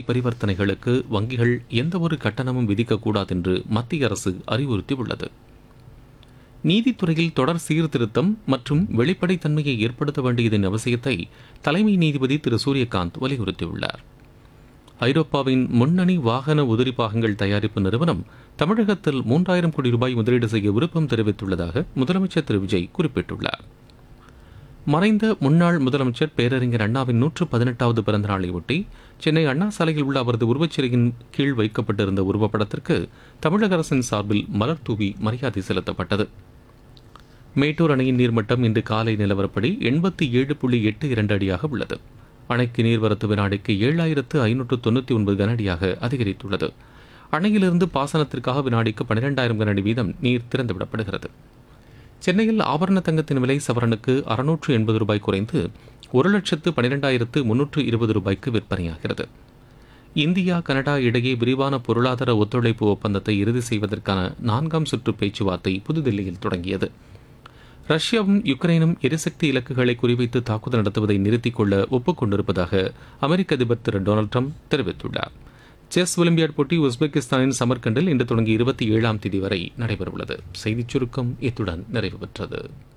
பரிவர்த்தனைகளுக்கு வங்கிகள் எந்தவொரு கட்டணமும் விதிக்கக்கூடாது என்று மத்திய அரசு அறிவுறுத்தியுள்ளது நீதித்துறையில் தொடர் சீர்திருத்தம் மற்றும் வெளிப்படைத்தன்மையை ஏற்படுத்த வேண்டியதன் அவசியத்தை தலைமை நீதிபதி திரு சூரியகாந்த் வலியுறுத்தியுள்ளார் ஐரோப்பாவின் முன்னணி வாகன உதிரி பாகங்கள் தயாரிப்பு நிறுவனம் தமிழகத்தில் மூன்றாயிரம் கோடி ரூபாய் முதலீடு செய்ய விருப்பம் தெரிவித்துள்ளதாக முதலமைச்சர் திரு விஜய் குறிப்பிட்டுள்ளார் மறைந்த முன்னாள் முதலமைச்சர் பேரறிஞர் அண்ணாவின் நூற்று பதினெட்டாவது பிறந்த நாளையொட்டி சென்னை அண்ணா சாலையில் உள்ள அவரது உருவச்சிலையின் கீழ் வைக்கப்பட்டிருந்த உருவப்படத்திற்கு தமிழக அரசின் சார்பில் மலர் தூவி மரியாதை செலுத்தப்பட்டது மேட்டூர் அணையின் நீர்மட்டம் இன்று காலை நிலவரப்படி எண்பத்தி ஏழு புள்ளி எட்டு இரண்டு அடியாக உள்ளது அணைக்கு நீர்வரத்து வினாடிக்கு ஏழாயிரத்து ஐநூற்று தொண்ணூற்றி ஒன்பது கனஅடியாக அதிகரித்துள்ளது அணையிலிருந்து பாசனத்திற்காக வினாடிக்கு பன்னிரெண்டாயிரம் கனஅடி வீதம் நீர் திறந்துவிடப்படுகிறது சென்னையில் ஆபரண தங்கத்தின் விலை சவரனுக்கு அறுநூற்று எண்பது ரூபாய் குறைந்து ஒரு லட்சத்து பன்னிரெண்டாயிரத்து முன்னூற்று இருபது ரூபாய்க்கு விற்பனையாகிறது இந்தியா கனடா இடையே விரிவான பொருளாதார ஒத்துழைப்பு ஒப்பந்தத்தை இறுதி செய்வதற்கான நான்காம் சுற்று பேச்சுவார்த்தை புதுதில்லியில் தொடங்கியது ரஷ்யாவும் யுக்ரைனும் எரிசக்தி இலக்குகளை குறிவைத்து தாக்குதல் நடத்துவதை நிறுத்திக் கொள்ள ஒப்புக்கொண்டிருப்பதாக அமெரிக்க அதிபர் திரு டொனால்டு ட்ரம்ப் தெரிவித்துள்ளார் செஸ் ஒலிம்பியாட் போட்டி உஸ்பெகிஸ்தானின் சமர்கண்டில் இன்று தொடங்கி இருபத்தி ஏழாம் தேதி வரை நடைபெறவுள்ளது செய்திச் சுருக்கம் இத்துடன் நிறைவு பெற்றது